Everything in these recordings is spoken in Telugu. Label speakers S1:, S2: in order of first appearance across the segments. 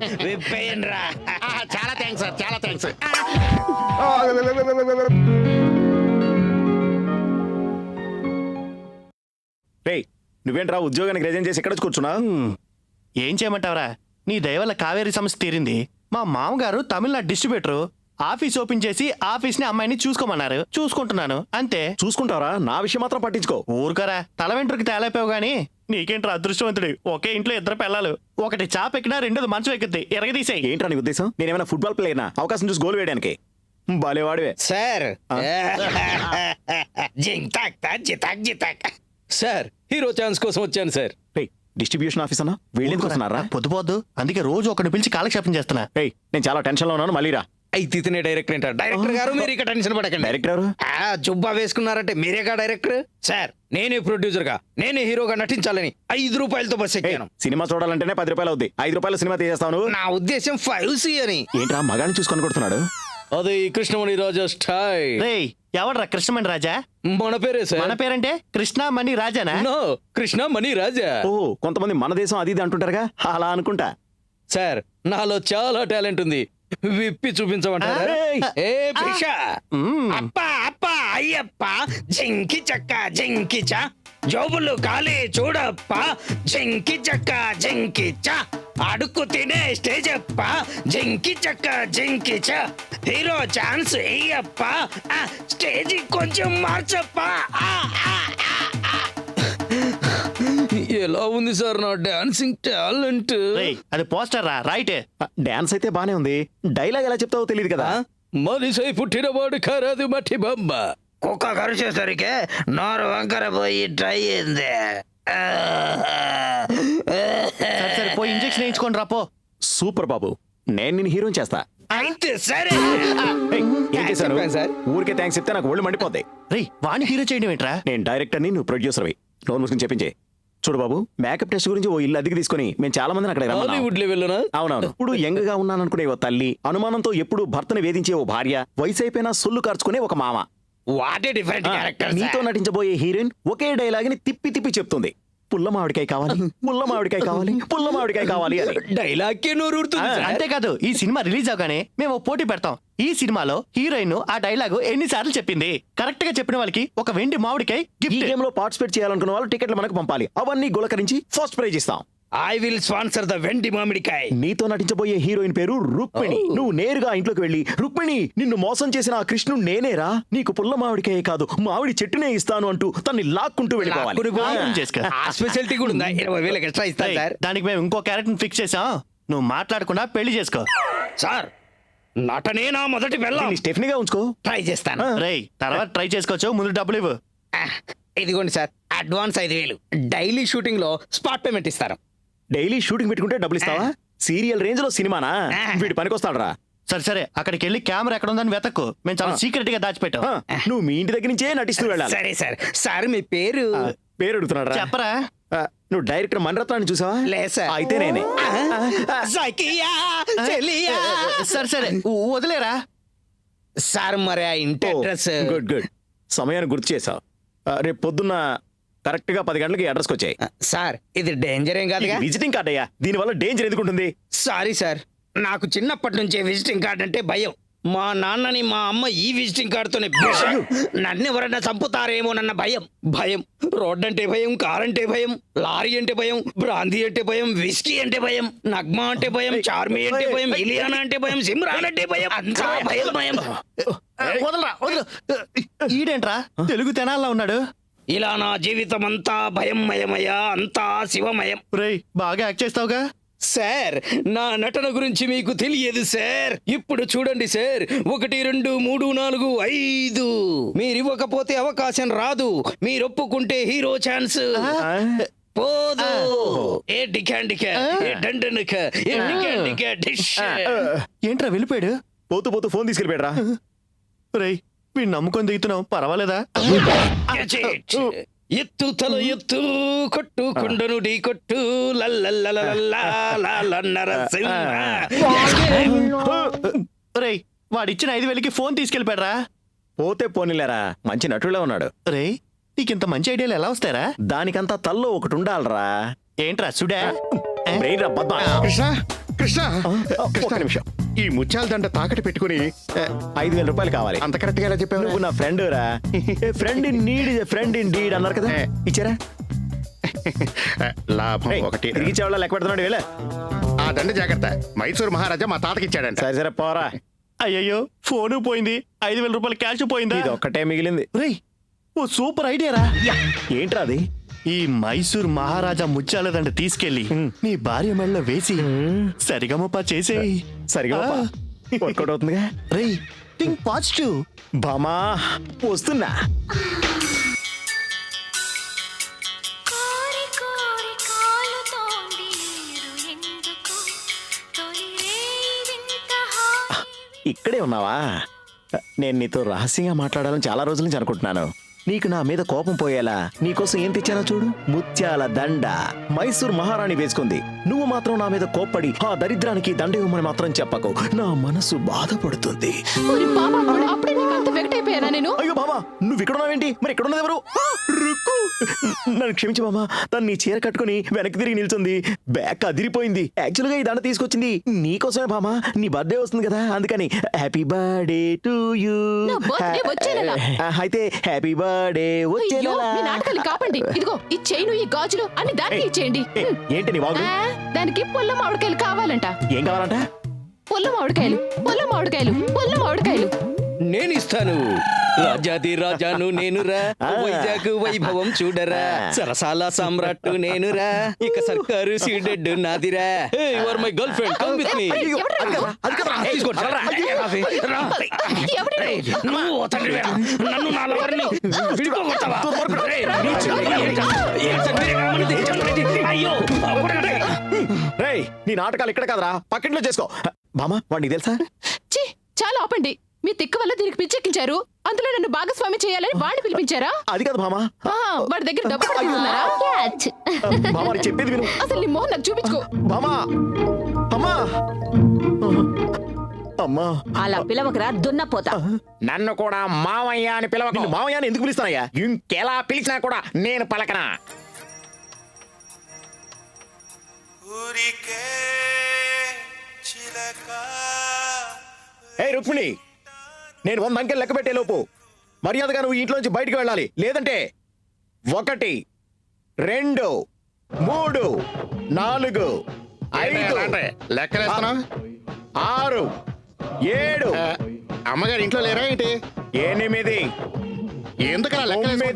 S1: విప్పేయండి రా
S2: చాలా థ్యాంక్స్ సార్ చాలా థ్యాంక్స్
S3: రే నువ్వేంట్రా ఉద్యోగానికి రిజైన్ చేసి ఎక్కడ కూర్చున్నా
S4: ఏం చేయమంటావరా నీ దయవల్ల కావేరీ సమస్య తీరింది మా మామగారు తమిళనాడు డిస్ట్రిబ్యూటర్ ఆఫీస్ ఓపెన్ చేసి ఆఫీస్ ని అమ్మాయిని చూసుకోమన్నారు చూసుకుంటున్నాను అంతే
S3: చూసుకుంటావరా నా విషయం మాత్రం పట్టించుకో
S4: ఊరుకరా తల వెంట్రుకి తేలైపోయావు గానీ నీకేంట్రా అదృష్టవంతుడు ఒకే ఇంట్లో ఇద్దరు పిల్లలు ఒకటి చాప ఎక్కినా రెండోది మంచం ఎక్కుద్ది ఎరగదీసేయి
S3: ఏంట్రా నీ ఉద్దేశం నేనేమైనా ఫుట్బాల్ ప్లేయర్నా అవకాశం చూసి గోల్ వేయడానికి బాలేవాడివే
S1: సార్ జింగ్ తాక్ తాక్ జితాక్ జితాక్
S5: సార్ హీరో ఛాన్స్ కోసం వచ్చాను సార్
S3: రే డిస్ట్రిబ్యూషన్ ఆఫీస్ అన్నా వీళ్ళెందుకు వస్తున్నారా
S4: పొద్దు పోద్దు అందుకే రోజు ఒకరిని పిలిచి కాలక్షేపం చేస్తున్నా
S3: రే నేను చాలా టెన్షన్ లో ఉన్నాను మళ్ళీ రా
S5: అయితే ఇతనే డైరెక్టర్ అంటారు
S1: డైరెక్టర్ గారు మీరు ఇక్కడ టెన్షన్ పడకండి
S3: డైరెక్టర్ ఎవరు
S1: ఆ, జుబ్బా వేసుకున్నారంటే మీరేగా డైరెక్టర్ సార్ నేనే ప్రొడ్యూసర్ గా నేనే హీరోగా నటించాలని ఐదు రూపాయలతో బస్
S3: ఏయ్,
S1: ఎక్కాను
S3: సినిమా చూడాలంటేనే పది రూపాయలు అవుద్ది ఐదు రూపాయల సినిమా తీసేస్తావు నువ్వు
S1: నా ఉద్దేశం ఫైవ్ సి అని
S3: ఏంట్రా మగాన్ని చూసుకొని కొడుతున్నాడు
S5: అది కృష్ణమణి రాజా స్టైల్
S4: రేయ్ ఎవడ్రా కృష్ణమణి రాజా
S5: మన పేరే
S4: మన
S5: సార్
S4: పేరంటే కృష్ణమణి రాజానా
S5: నో కృష్ణ మణి రాజా
S3: ఓ కొంతమంది మన దేశం అది ఇది అంటుంటారుగా అలా అనుకుంటా
S5: సార్ నాలో చాలా టాలెంట్ ఉంది విప్పి చూపించమంటారా
S3: ఏయ్,
S5: ఏ పిష
S4: మ్మ్.
S1: అప్ప అప్ప అయ్యప్ప జింకి చక్క జింకి చ జోబులు ఖాళీ చూడప్ప జింకి చక్క జింకి చ అడుక్కు తినే స్టేజ్ అప్ప జింకి చక్క జింకి చ హీరో ఛాన్స్ ఇయ్యప్ప ఆ, స్టేజ్ కొంచెం మార్చప్ప ఆ, ఆ, ఆ, ఆ.
S5: ఎలా ఉంది సార్ నా డాన్సింగ్ టాలెంట్
S4: రేయ్ అది పోస్టర్ రా రైట్
S3: డాన్స్ అయితే బానే ఉంది డైలాగ్ ఎలా చెప్తావో తెలియదు కదా
S5: మనిషై పుట్టినవాడు ఖరాదు మట్టి బొమ్మ
S1: కుక్క కరిచేసరికి నోరు వంకర పోయి ట్రై అయింది
S4: సరే సరే పోయి ఇంజెక్షన్ వేయించుకొని రా పో
S3: సూపర్ బాబు నేను నేను హీరోని చేస్తా
S1: అయితే సరే
S3: ఏయ్, ఏం చేశాను
S5: చెప్పాను సార్.
S3: ఊరికే థ్యాంక్స్ చెప్తే నాకు ఒళ్ళు మండిపోద్ది
S4: రేయ్ వాణి హీరో చేయడం ఏంట్రా
S3: నేను డైరెక్టర్ని నువ్వు ప్రొడ్యూసర్వి నోరు మూసుకుని చెప్పించే చూడు బాబు మేకప్ టెస్ట్ గురించి ఓ ఇల్లు అద్దెకి తీసుకొని మేము చాలా మందిని అక్కడ రమ్మన్నాం.
S5: హాలీవుడ్ లెవెల్లోనా
S3: అవునవును ఇప్పుడు యంగ్ గా ఉన్నాననుకునే ఓ తల్లి అనుమానంతో ఎప్పుడు భర్తను వేధించే ఓ భార్య వయసు అయిపోయినా సొల్లు కార్చుకునే ఒక మామ
S1: వాట్ ఏ డిఫరెంట్
S3: ఆ,
S1: క్యారెక్టర్
S3: నీతో నటించబోయే హీరోయిన్ ఒకే డైలాగ్ ని తిప్పి తిప్పి చెప్తుంది పుల్ల మామిడికాయ కావాలి పుల్ల మామిడికాయ కావాలి పుల్ల మామిడికాయ కావాలి అని
S5: డైలాగ్ కే నోరూరుతుంది
S3: ఆ,
S5: సార్.
S4: అంతేకాదు ఈ సినిమా రిలీజ్ అవగానే మేము ఓ పోటీ పెడతాం ఈ సినిమాలో హీరోయిన్ ఆ డైలాగు ఎన్నిసార్లు చెప్పింది కరెక్ట్ గా చెప్పిన వాళ్ళకి ఒక వెండి మామిడికాయ
S3: ఈ
S4: గిఫ్ట్
S3: గేమ్ లో పార్టిసిపేట్ చేయాలనుకున్న వాళ్ళు టికెట్లు మనకు పంపాలి అవన్నీ గులకరించి ఫస్ట్ ప్రైజ్ ఇస్తాం
S1: ఐ విల్ స్పాన్సర్ ద వెండి మామిడికాయ
S3: నీతో నటించబోయే హీరోయిన్ పేరు రుక్మిణి నువ్వు నేరుగా ఇంట్లోకి వెళ్ళి రుక్మిణి నిన్ను మోసం చేసిన ఆ కృష్ణుడు నేనేరా నీకు పుల్ల మామిడికాయ కాదు మామిడి చెట్టునే ఇస్తాను అంటూ తన్ని లాక్కుంటూ వెళ్ళిపోవాలి
S1: లాక్కుని పోయి-
S4: ఆ, చేసుకో.
S1: ఆ స్పెషాలిటీ కూడా ఉందా ఇరవై వేలకు ఎక్స్ట్రా ఇస్తాను
S4: రేయ్,
S1: సార్
S4: దానికి మేము ఇంకో క్యారెక్టర్ ఫిక్స్ చేసాం నువ్వు మాట్లాడకుండా పెళ్లి చేసుకో
S1: సార్ నటనే నా మొదటి వెళ్ళాం
S3: దీన్ని స్టెఫ్నీగా ఉంచుకో
S1: ట్రై చేస్తాను
S4: రేయ్ తర్వాత ట్రై చేసుకోవచ్చు ముందు డబ్బులు ఇవ్వు
S1: ఆ, ఇదిగోండి సార్ అడ్వాన్స్ ఐదు వేలు డైలీ షూటింగ్ లో స్పాట్ పేమెంట్ ఇస్తారు
S3: డైలీ షూటింగ్ పెట్టుకుంటే డబ్బులు ఇస్తావా సీరియల్ రేంజ్ లో సినిమానా వీడి పనికొస్తాడరా
S4: సరే సరే అక్కడికి వెళ్ళి కెమెరా ఎక్కడ ఉందని వెతక్కు మేము చాలా
S3: ఆ.
S4: సీక్రెట్ గా దాచిపెట్టాం
S3: ఆ, నువ్వు మీ ఇంటి దగ్గర నుంచే నటిస్తూ వెళ్ళాలి
S1: సరే సార్ సార్ మీ పేరు
S3: ఆ, పేరు అడుగుతున్నాడు
S4: చెప్పరా
S3: నువ్వు డైరెక్టర్ మణరత్నాన్ని చూసావా
S1: లేదు సార్.
S3: ఆ, అయితే నేనే
S1: సఖియా, చెలియా.
S4: సరే సరే వ- వదిలేరా
S1: సార్ మరి ఆ ఇంటి అడ్రస్
S3: గుడ్ గుడ్ సమయాన్ని గుర్తు చేసావు రేపు పొద్దున్న కరెక్ట్ గా పది గంటలకి అడ్రస్కి వచ్చాయి
S1: సార్ ఇది డేంజర్ ఏం కాదుగా
S3: విజిటింగ్ కార్డ్ అయ్యా దీనివల్ల డేంజర్ ఎందుకు ఉంటుంది
S1: సారీ సార్ నాకు చిన్నప్పటి నుంచే విజిటింగ్ కార్డ్ అంటే భయం మా నాన్నని మా అమ్మ ఈ విజిటింగ్ కార్డుతోనే భీషం. నన్ను ఎవరన్నా చంపుతారేమోనన్న భయం భయం రోడ్ అంటే భయం కార్ అంటే భయం లారీ అంటే భయం బ్రాందీ అంటే భయం విస్కీ అంటే భయం నగ్మా అంటే భయం చార్మి అంటే భయం ఇలియానా అంటే భయం సిమ్రాన్ అంటే భయం అంతా భయం భయం
S4: వదలరా వదలు ఈడేంట్రా తెలుగు తెనాల్లో ఉన్నాడు
S1: ఇలా నా జీవితం అంతా భయంమయమయ అంతా శివమయం
S4: రేయ్ బాగా యాక్ట్ చేస్తావుగా
S5: సార్ నా నటన గురించి మీకు తెలియదు సార్ ఇప్పుడు చూడండి సార్ ఒకటి రెండు మూడు నాలుగు ఐదు మీరు ఇవ్వకపోతే అవకాశం రాదు మీరు ఒప్పుకుంటే హీరో ఛాన్స్ పోదు ఏ డికాండిక ఏ డండనక ఏ డికాండిక డిష్
S4: ఏంట్రా వెళ్ళిపోయాడు
S3: పోతూ పోతూ ఫోన్ తీసుకెళ్ళిపోయారా
S4: రేయ్ వీడు నమ్ముకొని దిగుతున్నావు పర్వాలేదా
S5: ఎత్తు తల ఎత్తు కొట్టు కొండను ఢీ కొట్టు
S4: రేయ్ వాడిచ్చిన ఐదు వేలకి ఫోన్ తీసుకెళ్ళిపోయారా
S3: పోతే పోనీలేరా మంచి నటుడే ఉన్నాడు
S4: రేయ్ నీకింత మంచి ఐడియాలు ఎలా వస్తాయరా
S3: దానికంతా తల్లో ఒకటి ఉండాలరా
S4: ఏంట్రా సుడా
S3: బ్రెయిన్ రా బద్మా
S2: కృష్ణ కృష్ణ
S3: ఒక్క
S2: కృష్ణ
S3: నిమిషం
S2: ఈ ముత్యాల దండ తాకట్టు పెట్టుకుని ఆ,
S3: ఐదు వేల రూపాయలు కావాలి
S2: అంత కరెక్ట్ గా ఎలా చెప్పావు
S3: నువ్వు నా ఫ్రెండ్ రా friend in need friend in deed అన్నారు కదా
S2: ఏ.
S3: ఇచ్చారా
S2: లాభం
S3: ఏయ్,
S2: ఒకటి
S3: తిరిగి ఇచ్చేవాళ్ళ లెక్క పెడుతున్నాడు వెళ్ళ
S2: ఆ దండ జాగ్రత్త మైసూరు మహారాజా మా తాతకి ఇచ్చాడంట
S3: సరే సరే పోరా
S4: అయ్యయ్యో ఫోను పోయింది ఐదు వేల రూపాయలు క్యాష్ పోయిందా
S3: ఇది ఒక్కటే మిగిలింది
S4: రేయ్ ఓ సూపర్ ఐడియా రా
S3: ఏంట్రా అది
S4: ఈ మైసూర్ మహారాజా ముత్యాలదండ తీసుకెళ్లి నీ భార్య మెడలో వేసి సరిగమప చేసేయి
S3: సరిగా
S4: ఆ.
S3: వర్కౌట్ అవుతుందిగా
S4: రేయ్ థింక్ పాజిటివ్
S3: బామా వస్తున్నా
S6: కోరి కోరి కాలుతోంది నీరు ఎందుకు తొలి రేయి వింత హాయి
S3: ఇక్కడే ఉన్నావా నేను నీతో రహస్యంగా మాట్లాడాలని చాలా రోజుల నుంచి అనుకుంటున్నాను నీకు నా మీద కోపం పోయేలా నీకోసం ఏం తెచ్చానో చూడు ముత్యాల దండ మైసూర్ మహారాణి వేసుకుంది నువ్వు మాత్రం నా మీద కోప్పడి ఆ దరిద్రానికి దండ ఇవ్వమని మాత్రం చెప్పకు నా మనసు బాధపడుతుంది
S7: ఓరి బాబా అప్పుడే నీకు అంత వెగటైపోయానా నేను
S3: అయ్యో బామా నువ్వు ఇక్కడ ఉన్నావేంటి మరి ఇక్కడ ఉన్నది ఎవరు ఆ, రుక్కు నన్ను క్షమించు బామా తను నీ చీర కట్టుకుని వెనక్కి తిరిగి నిల్చుంది బ్యాక్ అదిరిపోయింది యాక్చువల్ గా ఈ దండ తీసుకొచ్చింది నీకోసమే బామా నీ బర్త్డే వస్తుంది కదా అందుకని హ్యాపీ బర్త్డే టు యూ
S7: నా birthday వచ్చే నెల.
S3: అయితే హ్యాపీ బర్త్డే వచ్చే
S7: అయ్యో
S3: నెల.
S7: మీ నాటకాలు కాపండి ఇదిగో ఈ చైను ఈ గాజులు అన్ని దానికి ఇచ్చేయండి
S3: ఏయ్, ఏంటి నీ బాగు
S7: ఆ, దానికి పుల్ల మామిడికాయలు కావాలంట
S3: ఏం కావాలంట
S7: పుల్ల మామిడికాయలు పుల్ల మామిడికాయలు పుల్ల మామిడికాయలు
S5: నేను ఇస్తాను రాజాది రాజాను నేనురా వైజాగ్ వైభవం చూడరా సరసాల సామ్రాట్ నేనురా ఇక సర్కారు సీడెడ్ నాదిరా your my girlfriend come with me
S3: అయ్యో, అది కాదురా, అది కాదురా.
S5: తీసుకోండి సార్. రా.
S7: ఎవరు
S5: రేయ్, నువ్వు ఓ తండ్రివేనా? నన్ను నా లవర్ని విడిపోగొడతావా? రేయ్, నీచు. ఏంటి? ఏంటి సార్ మీరే కావాలని చెప్పండి. అయ్యో కొడకండి.
S3: రేయ్ నీ నాటకాలు ఇక్కడ కాదురా పక్కింట్లో చేసుకో బామా వాడిని తెలుసా
S7: ఛీ చాలా ఆపండి మీ తిక్క వల్ల దీనికి పిచ్చెక్కించారు అందులో నన్ను భాగస్వామి చేయాలని వాడిని పిలిపించారా
S3: అది కాదు బామా
S7: ఆ, వాడి దగ్గర డబ్బు కూడా తీసుకున్నారా క్యాచ్.
S3: బామా నేను చెప్పేది విను
S7: అసలు నీ మోహన్ నాకు చూపించుకో
S3: బామా అమ్మా అమ్మా
S8: అలా పిలవకరా దున్నపోతా
S2: నన్ను కూడా మావయ్య అని పిలవకు
S3: నిన్ను మామయ్య అని ఎందుకు పిలుస్తానయ్యా
S2: ఇంకెలా పిలిచినా కూడా నేను పలకనా
S9: ఊరికే చిలక
S3: ఏ రుక్మిణి నేను వంద అంకెలు లెక్క పెట్టే లోపు మర్యాదగా నువ్వు ఇంట్లో నుంచి బయటికి వెళ్ళాలి లేదంటే ఒకటి రెండు మూడు నాలుగు ఐదు
S2: లెక్కలేస్తున్నావు
S3: ఆరు ఏడు
S2: ఆ, అమ్మగారు ఇంట్లో లేరా ఏంటి
S3: ఎనిమిది
S2: ఎందుకలా
S3: తొమ్మిది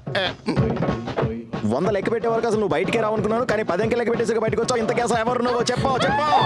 S3: వంద లెక్క పెట్టే వరకు అసలు నువ్వు బయటికే రావనుకున్నాను కానీ పది అంకెలు లెక్క పెట్టేసి బయటకు వచ్చావు ఇంత కేసా ఎవరు నువ్వు చెప్పావు చెప్పావు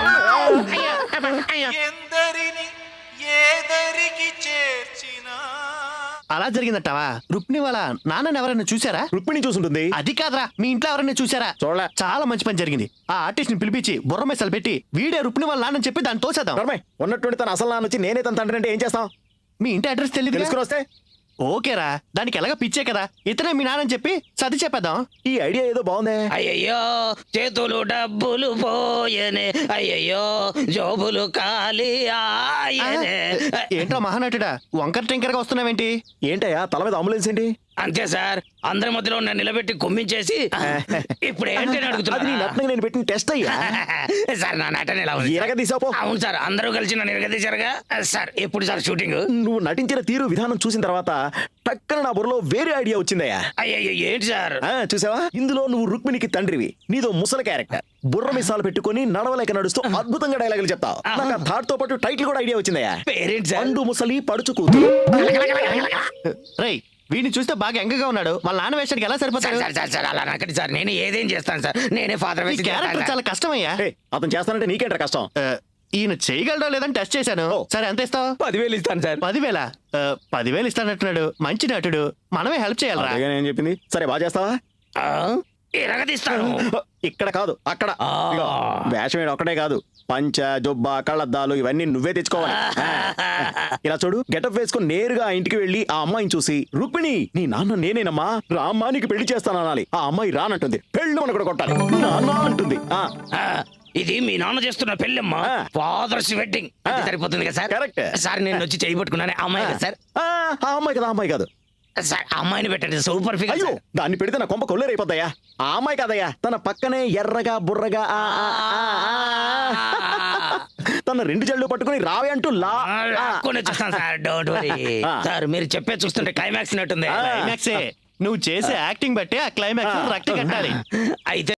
S9: ఎందరిని ఏదరికి చేర్చినా
S4: అలా జరిగిందట్టవా రుక్ని వాళ్ళ నాన్నని ఎవరైనా చూసారా
S3: రుక్మిణి చూసుంటుంది
S4: అది కాదురా మీ ఇంట్లో ఎవరైనా చూసారా
S3: చూడలే.
S4: చాలా మంచి పని జరిగింది ఆ ఆర్టిస్ట్ ని పిలిపించి బుర్ర మెసలు పెట్టి వీడే రుక్ని వాళ్ళ నాన్నని చెప్పి దాన్ని తోసేద్దాం
S3: నర్మయ్ ఉన్నటువంటి తన అసలు నాన్న వచ్చి నేనే తన తండ్రి అంటే ఏం చేస్తాం
S4: మీ ఇంటి అడ్రస్ తెలియదు
S3: తెలుసుకుని వస్తే
S4: ఓకేరా దానికి ఎలాగ పిచ్చే కదా ఇతనే మీ నాన్నని చెప్పి సర్ది చెప్పేద్దాం
S3: ఈ ఐడియా ఏదో బాగుందే
S5: అయ్యయ్యో చేతులు డబ్బులు పోయనే అయ్యయ్యో జోబులు ఖాళీ ఆయనే
S4: ఏంట్రా మహానటుడా వంకర టింకర్ గా వస్తున్నావేంటి
S3: ఏంటయ్యా తల మీద అంబులెన్స్ ఏంటి
S5: అంతే సార్ అందరి మధ్యలో నన్ను నిలబెట్టి కొమ్మించేసి ఇప్పుడు ఏంటని
S3: అది నీ
S5: అడుగుతున్నా
S3: నటనకి నేను పెట్టిన టెస్ట్ అయ్యా
S5: సార్ నా నటన ఎలా ఉంది
S3: ఎరగ తీసాపో
S5: అవును సార్ అందరూ కలిసి నన్ను ఎరగదీశారుగా సార్ ఎప్పుడు సార్ షూటింగ్
S3: నువ్వు నటించిన తీరు విధానం చూసిన తర్వాత టక్కన నా బుర్రలో వేరే ఐడియా వచ్చిందయ్యా
S5: అయ్యయ్యో ఏంటి సార్
S3: ఆ, చూసావా ఇందులో నువ్వు రుక్మిణికి తండ్రివి నీదో ముసలి క్యారెక్టర్ బుర్ర మిసాలు పెట్టుకొని నడవలేక నడుస్తూ అద్భుతంగా డైలాగులు చెప్తావు నాకు ఆ థాట్ తో పాటు టైటిల్ కూడా ఐడియా వచ్చిందయ్యా
S5: పేరెంట్ సార్
S3: పండు ముసలి పడుచు కూతురు
S4: రేయ్ వీడిని చూస్తే బాగా ఎంగగా ఉన్నాడు వాళ్ళ నాన్న వేషానికి ఎలా
S5: సార్
S4: సరిపోతాడు
S5: సార్ సార్ సార్ అలా నాకండి సార్ నేను ఏదేం చేస్తాను సార్ నేనే ఫాదర్
S4: ఈ
S5: వేసి
S4: క్యారెక్టర్
S5: చేస్తాను
S4: చాలా కష్టమయ్యా
S3: ఏయ్, అతను చేస్తానంటే నీకేంట్రా కష్టం
S4: ఆ, ఈయన చేయగలడో లేదని టెస్ట్ చేశాను
S3: ఓ.
S4: సరే ఎంత ఇస్తావు
S5: పదివేలు ఇస్తాను సార్
S4: పదివేల ఆ, పదివేలు ఇస్తానంటున్నాడు మంచి నటుడు మనమే హెల్ప్ చేయాలరా
S3: అదేగా నేను చెప్పింది సరే బాగా చేస్తావా
S5: ఆ, ఎరగదీస్తాను
S3: ఇక్కడ కాదు అక్కడ
S5: ఆ.
S3: ఇదిగో, వేషం ఏడు ఒక్కటే కాదు పంచ జొబ్బ కళ్ళద్దాలు ఇవన్నీ నువ్వే తెచ్చుకోవాలి ఇలా చూడు గెటప్ వేసుకుని నేరుగా ఆ ఇంటికి వెళ్ళి ఆ అమ్మాయిని చూసి రుక్మిణి నీ నాన్న నేనేనమ్మా రామ్మా నీకు పెళ్లి చేస్తాను అనాలి ఆ అమ్మాయి రానంటుంది పెళ్ళు మన కూడా కొట్టాలి నాన్న అంటుంది ఆ
S5: ఆ, ఇది మీ నాన్న చేస్తున్న పెళ్ళమ్మా
S3: ఆ.
S5: ఫాదర్స్ వెడ్డింగ్ అంటే
S3: ఆ.
S5: సరిపోతుంది కదా సార్
S3: Correct.
S5: సార్ నేను వచ్చి చేయబట్టుకున్నాను అమ్మాయి కదా సార్
S3: ఆ, ఆ అమ్మాయి కదా ఆ అమ్మాయి కాదు
S5: సార్ ఆ అమ్మాయిని పెట్టండి సూపర్ ఫిగర్
S3: అయ్యో
S5: సార్.
S3: దాన్ని పెడితే నా కొంప కొల్లేరైపోద్దయ్యా ఆ అమ్మాయి కాదయ్యా తన పక్కనే ఎర్రగా బుర్రగా ఆ, ఆ, ఆ, ఆ. నన్ను రెండు జళ్ళు పట్టుకుని రావే అంటూ లా
S1: లాక్కొని వచ్చేస్తాను సార్ డోంట్ వరీ
S3: ఆ.
S1: సార్ మీరు చెప్పే చూస్తుంటే క్లైమాక్స్ నట్టుంది
S3: ఆ.
S4: క్లైమాక్సే నువ్వు చేసే యాక్టింగ్ బట్టే ఆ క్లైమాక్స్ రక్తి కట్టాలి
S1: అయితే